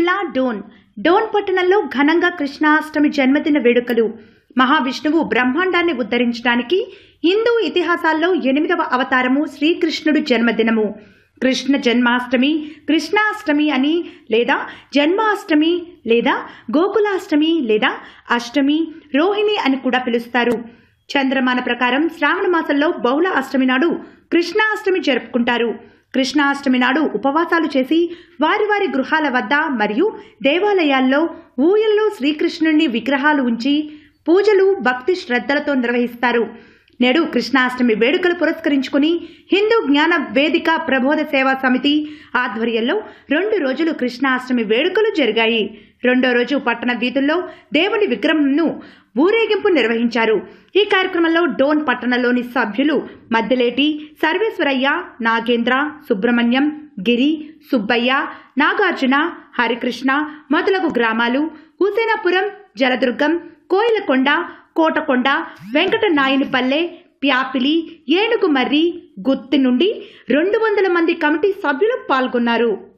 జిల్లా డోన్ డోన్ పట్టణంలో ఘనంగా కృష్ణాష్టమి జన్మదిన వేడుకలు మహావిష్ణువు బ్రహ్మాండాన్ని ఉద్ధరించడానికి హిందూ ఇతిహాసాల్లో ఎనిమిదవ అవతారము శ్రీకృష్ణుడు జన్మదినము కృష్ణ జన్మాష్టమి కృష్ణాష్టమి అని లేదా జన్మాష్టమి లేదా గోకులాష్టమి లేదా అష్టమి రోహిణి అని కూడా పిలుస్తారు చంద్రమాన ప్రకారం శ్రావణ మాసంలో బహుళ అష్టమి నాడు కృష్ణాష్టమి జరుపుకుంటారు కృష్ణాష్టమి నాడు ఉపవాసాలు చేసి వారి వారి గృహాల వద్ద మరియు దేవాలయాల్లో ఊయల్లో శ్రీకృష్ణుని విగ్రహాలు ఉంచి పూజలు భక్తి శ్రద్ధలతో నిర్వహిస్తారు నేడు కృష్ణాష్టమి వేడుకలు పురస్కరించుకుని హిందూ జ్ఞాన వేదిక ప్రబోధ సేవా సమితి ఆధ్వర్యంలో రెండు రోజులు కృష్ణాష్టమి వేడుకలు జరిగాయి రెండో రోజు పట్టణ వీధుల్లో దేవుని విగ్రహంను ఊరేగింపు నిర్వహించారు ఈ కార్యక్రమంలో డోన్ పట్టణంలోని సభ్యులు మద్దెలేటి సర్వేశ్వరయ్య నాగేంద్ర సుబ్రహ్మణ్యం గిరి సుబ్బయ్య నాగార్జున హరికృష్ణ మొదలగు గ్రామాలు హుసేనాపురం జలదుర్గం కోయిలకొండ కోటకొండ వెంకట నాయనిపల్లె ప్యాపిలి ఏనుగుమర్రి గుత్తి నుండి రెండు వందల మంది కమిటీ సభ్యులు పాల్గొన్నారు